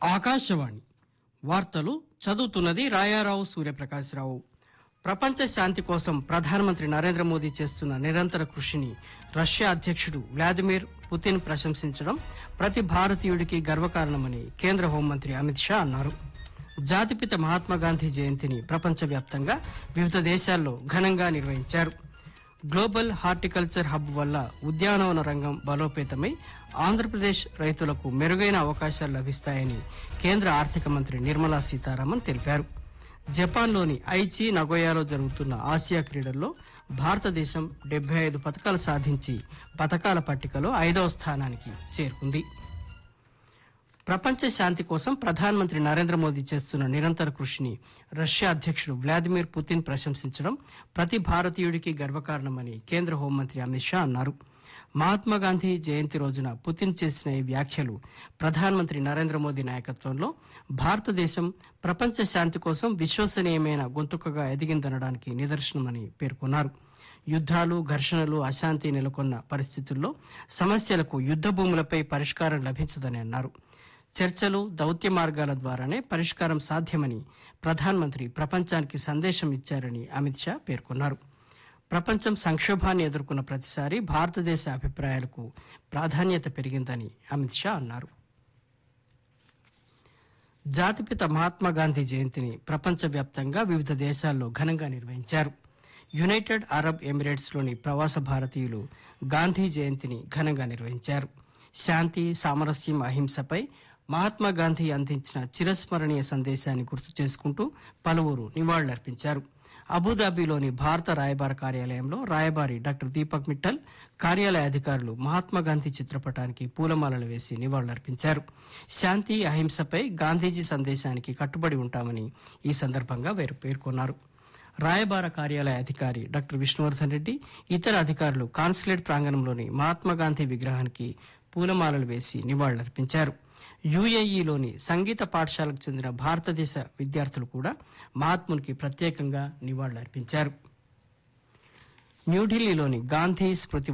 ఆకాశవాణి వార్తలు చదువుతున్నది రాయారావు సూర్యప్రకాశ్రావు ప్రపంచ శాంతి కోసం ప్రధానమంత్రి నరేంద్ర మోదీ చేస్తున్న నిరంతర కృషిని రష్యా అధ్యక్షుడు వ్లాదిమిర్ పుతిన్ ప్రశంసించడం ప్రతి భారతీయుడికి గర్వకారణమని కేంద్ర హోంమంత్రి అమిత్ షా అన్నారు జాతిపిత మహాత్మా గాంధీ జయంతిని ప్రపంచవ్యాప్తంగా వివిధ దేశాల్లో ఘనంగా నిర్వహించారు గ్లోబల్ హార్టికల్చర్ హబ్ వల్ల ఉద్యానవన రంగం బలోపేతమై ఆంధ్రప్రదేశ్ రైతులకు మెరుగైన అవకాశాలు లభిస్తాయని కేంద్ర ఆర్థిక మంత్రి నిర్మలా సీతారామన్ తెలిపారు జపాన్లోని ఐచి నగోయాలో జరుగుతున్న ఆసియా క్రీడల్లో భారతదేశం డెబ్బై ఐదు పథకాలు సాధించి పథకాల పట్టికలో ఐదవ స్థానానికి చేరుకుంది ప్రపంచ శాంతి కోసం ప్రధానమంత్రి నరేంద్ర మోదీ చేస్తున్న నిరంతర కృషిని రష్యా అధ్యక్షుడు వ్లాదిమిర్ పుతిన్ ప్రశంసించడం ప్రతి భారతీయుడికి గర్వకారణమని కేంద్ర హోంమంత్రి అమిత్ షా అన్నారు మహాత్మా గాంధీ జయంతి రోజున పుతిన్ చేసిన ఈ వ్యాఖ్యలు ప్రధానమంత్రి నరేంద్ర మోదీ నాయకత్వంలో భారతదేశం ప్రపంచ శాంతి కోసం విశ్వసనీయమైన గొంతుకగా ఎదిగిందనడానికి నిదర్శనమని పేర్కొన్నారు యుద్ధాలు ఘర్షణలు అశాంతి నెలకొన్న పరిస్థితుల్లో సమస్యలకు యుద్ధ భూములపై పరిష్కారం లభించదని అన్నారు చర్చలు దౌత్య మార్గాల ద్వారానే పరిష్కారం సాధ్యమని ప్రధానమంత్రి ప్రపంచానికి సందేశం ఇచ్చారని అమిత్ షా పేర్కొన్నారు ప్రపంచం సంక్షోభాన్ని ఎదుర్కొన్న ప్రతిసారి భారతదేశ అభిప్రాయాలకు ప్రాధాన్యత పెరిగిందని అమిత్ షా అన్నారు జాతిపిత మహాత్మా గాంధీ జయంతిని ప్రపంచవ్యాప్తంగా వివిధ దేశాల్లో ఘనంగా నిర్వహించారు యునైటెడ్ అరబ్ ఎమిరేట్స్ లోని ప్రవాస భారతీయులు గాంధీ జయంతిని ఘనంగా నిర్వహించారు శాంతి సామరస్యం అహింసపై మహాత్మా గాంధీ అందించిన చిరస్మరణీయ సందేశాన్ని గుర్తు చేసుకుంటూ పలువురు నివాళులర్పించారు అబుదాబిలోని భారత రాయబార కార్యాలయంలో రాయబారి డాక్టర్ దీపక్ మిట్టల్ కార్యాలయ అధికారులు మహాత్మా గాంధీ చిత్రపటానికి పూలమాలలు వేసి నివాళులర్పించారు శాంతి అహింసపై గాంధీజీ సందేశానికి కట్టుబడి ఉంటామని ఈ సందర్భంగా వీరు పేర్కొన్నారు రాయబార కార్యాలయ అధికారి డాక్టర్ విష్ణువర్ధన్ రెడ్డి ఇతర అధికారులు కాన్సులేట్ ప్రాంగణంలోని మహాత్మా గాంధీ విగ్రహానికి పూలమాలలు వేసి నివాళులర్పించారు యుఏఈలోని సంగీత పాఠశాలకు చెందిన భారతదేశ విద్యార్థులు కూడా మహాత్మునికి ప్రత్యేకంగా నివాళులర్పించారు న్యూఢిల్లీలోని గాంధీ స్మృతి